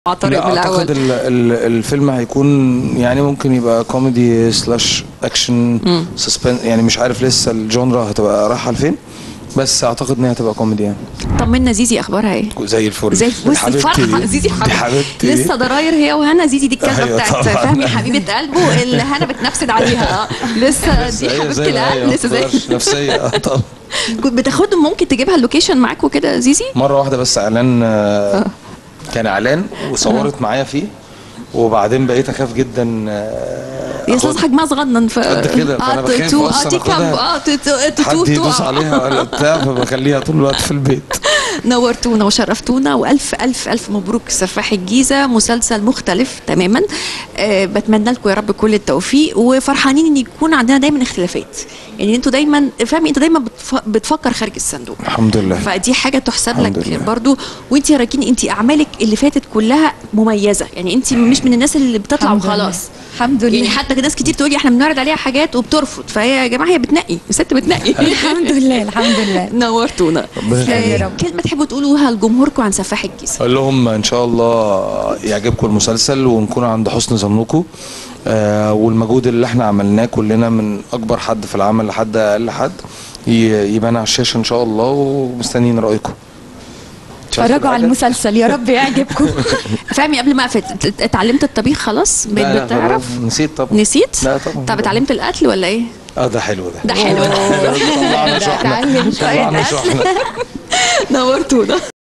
مع طارق لا اعتقد بالاول ال ال الفيلم هيكون يعني ممكن يبقى كوميدي سلاش اكشن سسبنس يعني مش عارف لسه الجونرا هتبقى رايحه لفين بس اعتقد ان هي هتبقى كوميدي يعني طمنا زيزي اخبارها ايه زي الفل زي بصي حبيبتي فرحه دي. زيزي دي حبيبتي حبيبتي لسه ضراير هي وهنا زيزي دي الكلمه أيوة بتاعت طبعاً. فهمي حبيبه قلبه اللي هنا بتنفسد عليها اه لسه دي زي- حبيبه زي ما هي، القلب ما لسه زي تقدرش نفسيه آه، طبعا كنت بتاخدهم ممكن تجيبها اللوكيشن معاك وكده زيزي مره واحده بس اعلان آه، كان اعلان وصورت معايا فيه وبعدين بقيت اخاف جدا آه، يا أخد- استاذ حجمها صغنن ف قد كده، فأنا بخاف تو- أصلاً تي كام أخدها. اه تو- تو- تو- حد تو- يدوس تو- عليها ولا بتاع فبخليها طول الوقت في البيت نورتونا وشرفتونا والف الف الف مبروك سفاح الجيزه مسلسل مختلف تماما أه بتمنى لكم يا رب كل التوفيق وفرحانين ان يكون عندنا دايما اختلافات يعني انتوا دايما فاهمي انت دايما بتف- بتفكر خارج الصندوق الحمد لله فدي حاجه تحسب الحمد لك لله. برضو وانت يا راكين انت اعمالك اللي فاتت كلها مميزه يعني انت مش من الناس اللي بتطلع الحمد لله. وخلاص الحمد يعني لله حتى ناس كتير تقول لي احنا بنعرض عليها حاجات وبترفض فهي يا جماعه هي بتنقي الست بتنقي الحمد لله الحمد لله نورتونا ربنا يخليك. آه، يا رب. كلمه تحبوا تقولوها لجمهوركم عن سفاح الجيزه اقول لهم ان شاء الله يعجبكم المسلسل ونكون عند حسن ظنكم آه والمجهود اللي احنا عملناه كلنا من اكبر حد في العمل لحد اقل حد ي- يبان على الشاشه ان شاء الله ومستنيين رايكم اتفرجوا على المسلسل يا رب يعجبكم فهمي قبل ما اقفل ات- اتعلمت الطبيخ خلاص بقيت لا لا بتعرف خلاص، نسيت طبعا نسيت لا طبعا طب اتعلمت القتل ولا ايه اه ده حلو ده ده حلو ده طلعنا شحنه اتعلم طلعنا شحنه نورتونا